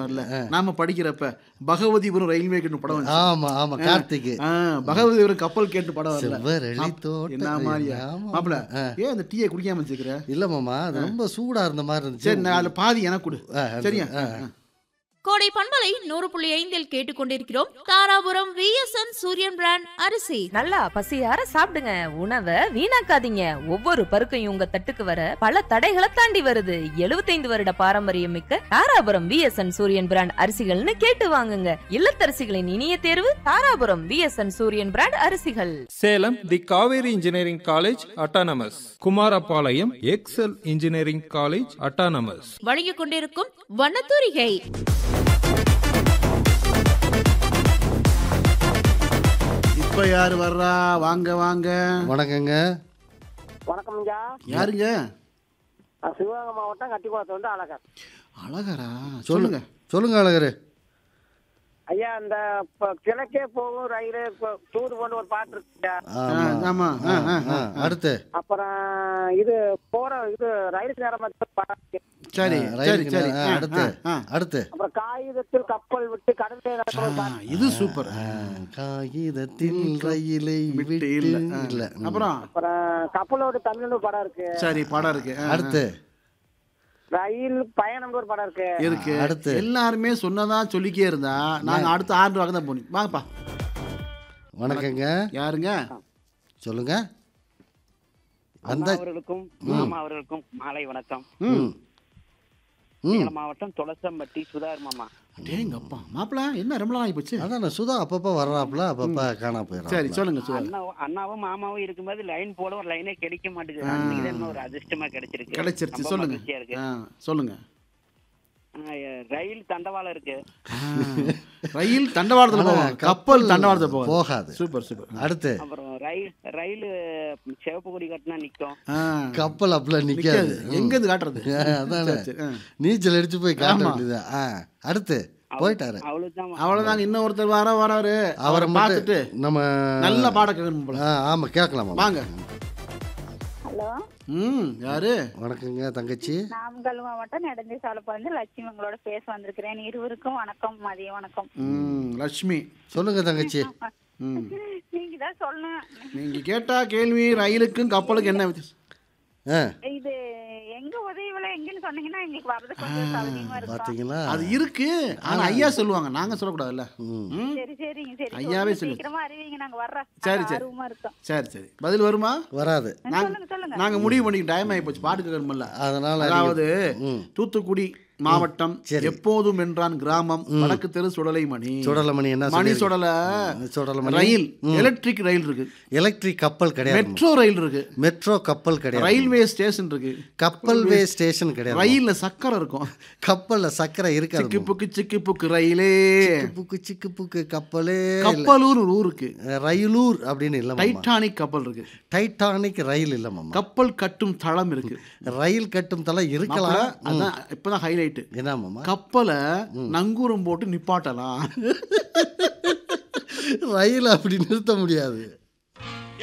பண்ணார்ல நாம படிக்கிறப்ப பகவதிபுரம் ரயில்வே கேட்டு படம் வந்துச்சு. ஆமா ஆமா கார்த்திக் ஆ, பகவதிபுரம் கப்பல் கேட்டு படம் வரல செவ்வரளி மாப்- தோட்ட என்ன மாதிரியா ஆமா. மாப்பிள ஏன் அந்த டீயை குடிக்காம வச்சுக்கிற இல்ல மாமா அது ரொம்ப சூடா இருந்த மாதிரி இருந்துச்சு சரி நான் அதுல பாதி எனக்கு கொடு ஆ, அந்த- சரியா ஆ, கோடை பண்பலை நூறு புள்ளி ஐந்தில் கேட்டுக்கொண்டிருக்கிறோம் தாராபுரம் விஎஸ்என் சூரியன் பிராண்ட் அரிசி நல்லா பசியார சாப்பிடுங்க உணவை வீணாக்காதீங்க ஒவ்வொரு பருக்கையும் உங்க தட்டுக்கு வர பல தடைகளை தாண்டி வருது 75 வருட பாரம்பரியம் மிக்க தாராபுரம் விஎஸ்என் சூரியன் பிராண்ட் அரிசிகள்னு கேட்டு வாங்குங்க இல்லத்தரசிகளின் இனிய தேர்வு தாராபுரம் விஎஸ்என் சூரியன் பிராண்ட் அரிசிகள் Salem the Kaveri engineering college autonomous Kumarapalayam Excel engineering college autonomous வழங்கிக் கொண்டிருக்கும் வண்ணத்தூரிகை இப்ப யாரு வர்றா வாங்க வாங்க வணக்கங்க வணக்கம் ஐயா யாருங்க நான் சிவகங்கை மாவட்டம் கட்டிக்குளத்து வந்து அழகர் அழகரா சொல்லுங்க சொல்லுங்க சொல்லுங்க அழகரு ஐயா இந்த ப- கிழக்கே போகும் ரயிலு டூர் போன ஒரு பாட்டு இருக்குங்க ஆமா ஆ, ஆமா ஆ, ஆ, ஆ, ஆ. அடுத்து அப்புறம் இது போற இது ரயில் நேரம் பார்த்து ஒரு பாட்டு இருக்கு. சரி ஆ, சரி ரயிலுக்கு சரி மேல, ஆ, ஆ, அடுத்து ஆ, அடுத்து அப்புறம் காகிதத்தில் கப்பல் விட்டு கடலில் நடக்கிற ஒரு ஆ, பாட்டு இது சூப்பர் ஆ, காகிதத்தில் ரயிலை விட்டு விட்டு இல்ல ஆ. இல்ல ம். அப்புறம் அப்புறம் கப்பலோட தமிழ்னு ஒரு படம் இருக்கு சரி படம் இருக்கு ஆ, ஆ. அடுத்து ரயில் பயணம்னு ஒரு படம் இருக்கு இருக்கு அடுத்து. எல்லாருமே சொன்னதா சொல்லிக்கே இருந்தா நாங்க அடுத்த ஆண்டு வாங்க தான் போனோம் வாங்கப்பா வணக்கங்க யாருங்க சொல்லுங்க வந்த அண்ணா அவர்களுக்கும் மாமா அவர்களுக்கும் மாலை வணக்கம் ம் ம் சேலம் மாவட்டம் துளசம்பட்டி சுதார் மாமா டேங்கப்பா மாப்பிள என்ன ரொம்ப நாள் ஆகி போச்சு அதான் சுதா அப்பப்ப வர்றாப்புல அப்பப்ப காணா போயிடுறான் சரி சொல்லுங்க சொல்லுங்க அண்ணா அண்ணாவும் மாமாவும் இருக்கும்போது லைன் போட ஒரு லைனே கிடைக்க மாட்டேங்குது அன்னைக்கு தான் இன்னும் ஒரு அதிர்ஷ்டமா கிடைச்சிருக்கு கிடைச்சிருச்சு ரொம்ப சொல்லுங்க மகிழ்ச்சியா இருக்கு ஆ, சொல்லுங்க ஆ, ரயில் தண்டவாளம் இருக்கு ஆ, ரயில் தண்டவாளத்துல ஆனா, போகும் கப்பல் தண்டவாளத்துல போகும் போகாது சூப்பர் சூப்பர் அடுத்து அப்புறம் ரயில் ரயில் சிவப்பு கொடி கட்டினா நிக்கும் ஆ, கப்பல் அப்பல நிக்காது நிக்காது எங்க இருந்து காட்டுறது அதானே சரி, சரி, ஆ. நீச்சல் அடிச்சு போய் காட்ட ஆமா. வேண்டியது ஆ அடுத்து போயிட்டாரு அவ்வளவுதான் அவ்வளவுதாங்க இன்னும் ஒருத்தர் வர வராரு அவரை அவரை பார்த்துட்டு மட்டும் நம்ம நல்ல பாடம் கேட்கணும் போல ஆ, ஆமா கேட்கலாமா வாங்க ஹலோ ம் யாரு வணக்கங்க தங்கச்சி நாமக்கல் மாவட்டம் நெடுந்தி சாலப்பா லட்சுமி உங்களோட பேச வந்திருக்கிறேன் இருவருக்கும் வணக்கம் மதிய வணக்கம் ம் லட்சுமி சொல்லுங்க தங்கச்சி ம் நீங்க தான் சொல்லணும் நீங்க கேட்டா கேள்வி ரயிலுக்கும் கப்பலுக்கும் என்ன வித்தியாசம் ஆ இது எங்க உதவியில எங்கன்னு சொன்னீங்கன்னா எங்களுக்கு வர்றது கொஞ்சம் சௌகரியமா இருக்கும் பாத்தீங்களா அது இருக்கு ஆனா ஐயா சொல்லுவாங்க நாங்க சொல்லக்கூடாதுல்ல ம் சரி சரிங்க சரி ஐயாவே சொல்லுங்க, சொல்லு. சீக்கிரமா அறிவிங்க நாங்க வர்றோம் சரி, நாங்க சரி. ஆர்வமா இருக்கோம் சரி சரி பதில் வருமா வராது நாங்க சொல்லுங்க சொல்லுங்க நாங்க முடிவு பண்ணிக்க டைம் ஆகி போச்சு பாட்டு கேட்கணும்ல அதனால அதாவது ம். தூத்துக்குடி மாவட்டம் சரி. எப்போதும் என்றான் கிராமம் வடக்கு தெரு சுடலை மணி சுடலமணி என்ன மணி சொல்லிருக்கு? சுடல ம், சுடலமணி ரயில் எலக்ட்ரிக் ரயில் இருக்கு எலக்ட்ரிக் கப்பல் கிடையாது மெட்ரோ ரயில் இருக்கு மெட்ரோ கப்பல் கிடையாது ரயில்வே ஸ்டேஷன் இருக்கு கப்பல் வே ஸ்டேஷன் கிடையாது ரயில்ல சக்கரை இருக்கும் கப்பல்ல சக்கரை சிக்கு இருக்காது புக்கு சிக்கு புக்கு ரயிலே புக்கு சிக்கு புக்கு கப்பலே இல்ல. கப்பலூர் ஒரு ஊர் இருக்கு ரயிலூர் அப்படின்னு இல்ல மாமா டைட்டானிக் கப்பல் இருக்கு டைட்டானிக் ரயில் இல்ல மாமா கப்பல் கட்டும் தளம் இருக்கு ரயில் கட்டும் தலை மாப்பிள, இருக்கலாம் அதான் இப்பதான் ஹைலைட் என்ன மாமா கப்பலை நங்கூரம் போட்டு நிப்பாட்டலாம் ரயில் அப்படி நிறுத்த முடியாது